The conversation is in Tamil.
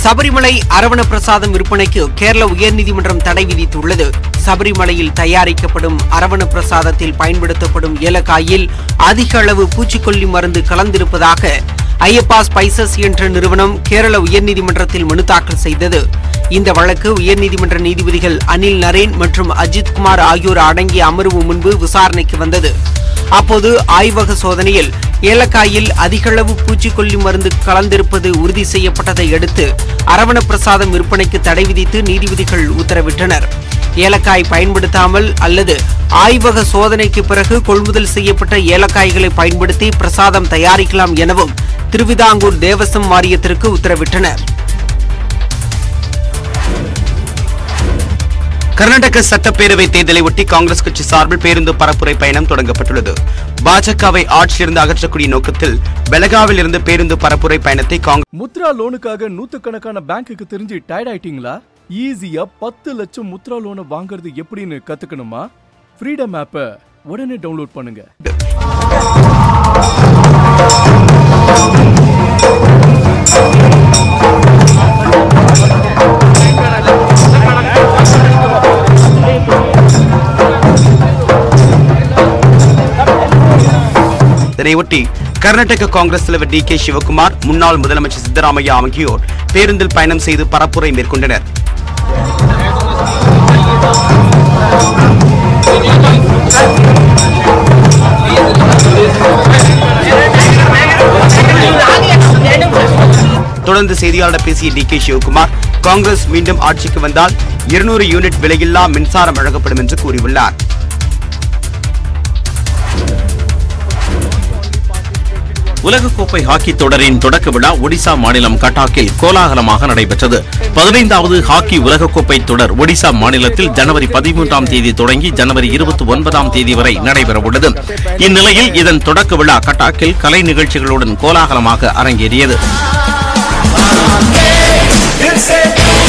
சபரிமலை அரவண பிரசாதம் விற்பனைக்கு கேரள உயர்நீதிமன்றம் தடை விதித்துள்ளது சபரிமலையில் தயாரிக்கப்படும் அரவண பிரசாதத்தில் பயன்படுத்தப்படும் ஏலக்காயில் அதிக அளவு பூச்சிக்கொல்லி மருந்து கலந்திருப்பதாக ஐயப்பா ஸ்பைசஸ் என்ற நிறுவனம் கேரள உயர்நீதிமன்றத்தில் மனு தாக்கல் செய்தது இந்த வழக்கு உயர்நீதிமன்ற நீதிபதிகள் அனில் நரேன் மற்றும் அஜித் குமார் ஆகியோர் அடங்கிய அமர்வு முன்பு விசாரணைக்கு வந்தது அப்போது ஆய்வக சோதனையில் ஏலக்காயில் அதிகளவு பூச்சிக்கொல்லி மருந்து கலந்திருப்பது உறுதி செய்யப்பட்டதை அடுத்து அரவண பிரசாதம் விற்பனைக்கு தடை விதித்து நீதிபதிகள் உத்தரவிட்டனர் ஏலக்காய் பயன்படுத்தாமல் அல்லது ஆய்வக சோதனைக்கு பிறகு கொள்முதல் செய்யப்பட்ட ஏலக்காய்களை பயன்படுத்தி பிரசாதம் தயாரிக்கலாம் எனவும் திருவிதாங்கூர் தேவசம் வாரியத்திற்கு உத்தரவிட்டனர் கர்நாடக சட்டப்பேரவை தேர்தலை ஒட்டி காங்கிரஸ் கட்சி சார்பில் பேருந்து பரப்புரை பயணம் தொடங்கப்பட்டுள்ளது பாஜகவை ஆட்சியிலிருந்து அகற்றக்கூடிய நோக்கத்தில் பெலகாவில் இருந்து பேருந்து பரப்புரை பயணத்தை காங்கிரஸ் முத்ரா லோனுக்காக நூத்துக்கணக்கான பேங்க்குக்கு தெரிஞ்சு டயர்ட் ஆயிட்டீங்களா ஈஸியா பத்து லட்சம் முத்ரா லோனை வாங்குறது எப்படின்னு கத்துக்கணுமா ஃப்ரீடம் ஆப்பை உடனே டவுன்லோட் பண்ணுங்க இதனையொட்டி கர்நாடக காங்கிரஸ் தலைவர் டி கே சிவகுமார் முன்னாள் முதலமைச்சர் சித்தராமையா ஆகியோர் பேருந்தில் பயணம் செய்து பரப்புரை மேற்கொண்டனர் தொடர்ந்து செய்தியாளர் பேசிய டி கே சிவகுமார் காங்கிரஸ் மீண்டும் ஆட்சிக்கு வந்தால் இருநூறு யூனிட் விலையில்லா மின்சாரம் வழங்கப்படும் என்று கூறியுள்ளார் உலகக்கோப்பை ஹாக்கி தொடரின் தொடக்க விழா ஒடிசா மாநிலம் கட்டாக்கில் கோலாகலமாக நடைபெற்றது பதினைந்தாவது ஹாக்கி உலகக்கோப்பை தொடர் ஒடிசா மாநிலத்தில் ஜனவரி பதிமூன்றாம் தேதி தொடங்கி ஜனவரி இருபத்தி ஒன்பதாம் தேதி வரை நடைபெறவுள்ளது இந்நிலையில் இதன் தொடக்க விழா கட்டாக்கில் கலை நிகழ்ச்சிகளுடன் கோலாகலமாக அரங்கேறியது दिल से